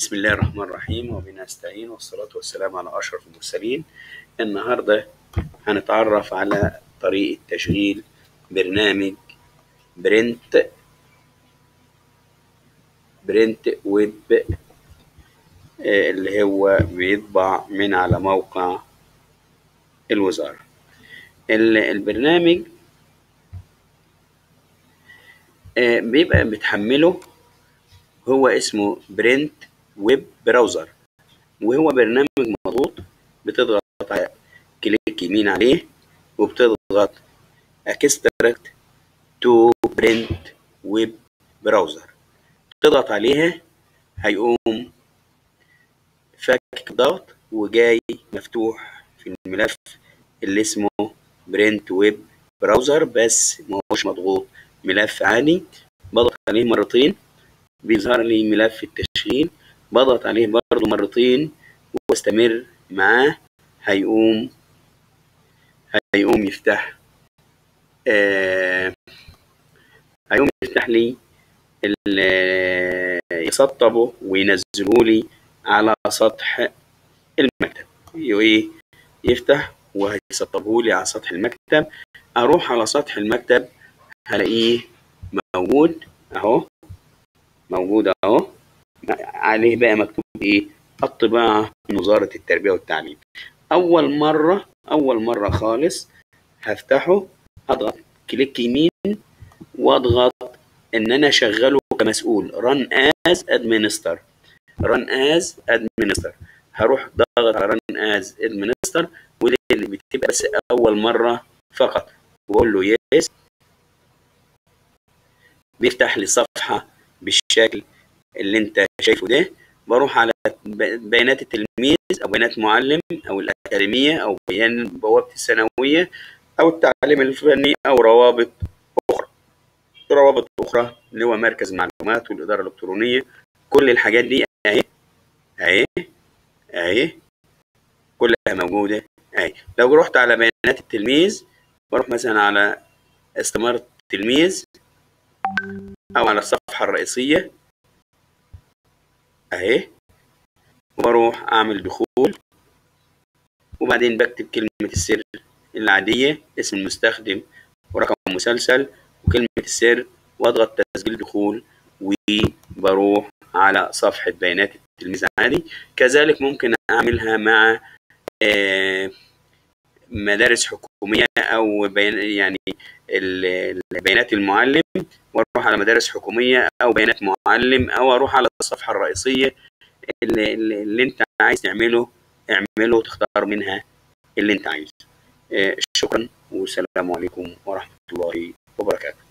بسم الله الرحمن الرحيم وبنا نستعين والصلاة والسلام على أشرف المرسلين النهاردة هنتعرف على طريقة تشغيل برنامج برنت برنت ويب آه، اللي هو بيطبع من على موقع الوزارة ال- البرنامج آه، بيبقى بتحمله هو اسمه برنت ويب براوزر وهو برنامج مضغوط بتضغط على كليك يمين عليه وبتضغط اكستراكت تو برنت ويب براوزر تضغط عليها هيقوم فك ضغط وجاي مفتوح في الملف اللي اسمه برنت ويب براوزر بس ما هوش مضغوط ملف عادي بضغط عليه مرتين بيظهر لي ملف التشغيل بضغط عليه برضو مرتين واستمر معاه هيقوم هيقوم يفتح آه هيقوم يفتح لي ال- يسطبه وينزله لي على سطح المكتب ايه يفتح وهيسطبه لي على سطح المكتب اروح على سطح المكتب هلاقيه موجود اهو موجود اهو عليه بقى مكتوب ايه الطباعة من وزارة التربية والتعليم اول مرة اول مرة خالص هفتحه اضغط كليك يمين واضغط ان انا اشغله كمسؤول ران از ادمنستر ران از ادمنستر هروح ضغط على ران از ادمنستر ودي اللي بتبقى بس اول مرة فقط واقول له يس بيفتح لي صفحة بالشكل اللي انت شايفه ده بروح على بيانات التلميذ او بيانات معلم او الاكاديميه او بيان بوابه الثانويه او التعليم الفني او روابط اخرى روابط اخرى اللي هو مركز المعلومات والاداره الالكترونيه كل الحاجات دي اهي اهي اهي كلها موجوده اهي لو رحت على بيانات التلميذ بروح مثلا على استمارة التلميذ او على الصفحه الرئيسيه اهي واروح اعمل دخول وبعدين بكتب كلمة السر العادية اسم المستخدم ورقم مسلسل وكلمة السر واضغط تسجيل دخول وبروح على صفحة بيانات التلميذ عادي كذلك ممكن اعملها مع آه، مدارس حكومية او بيان يعني ال- بيانات المعلم واروح على مدارس حكومية او بيانات معلم او اروح على الصفحة الرئيسية اللي, اللي اللي انت عايز تعمله اعمله وتختار منها اللي انت عايزه آه، شكرا والسلام عليكم ورحمة الله وبركاته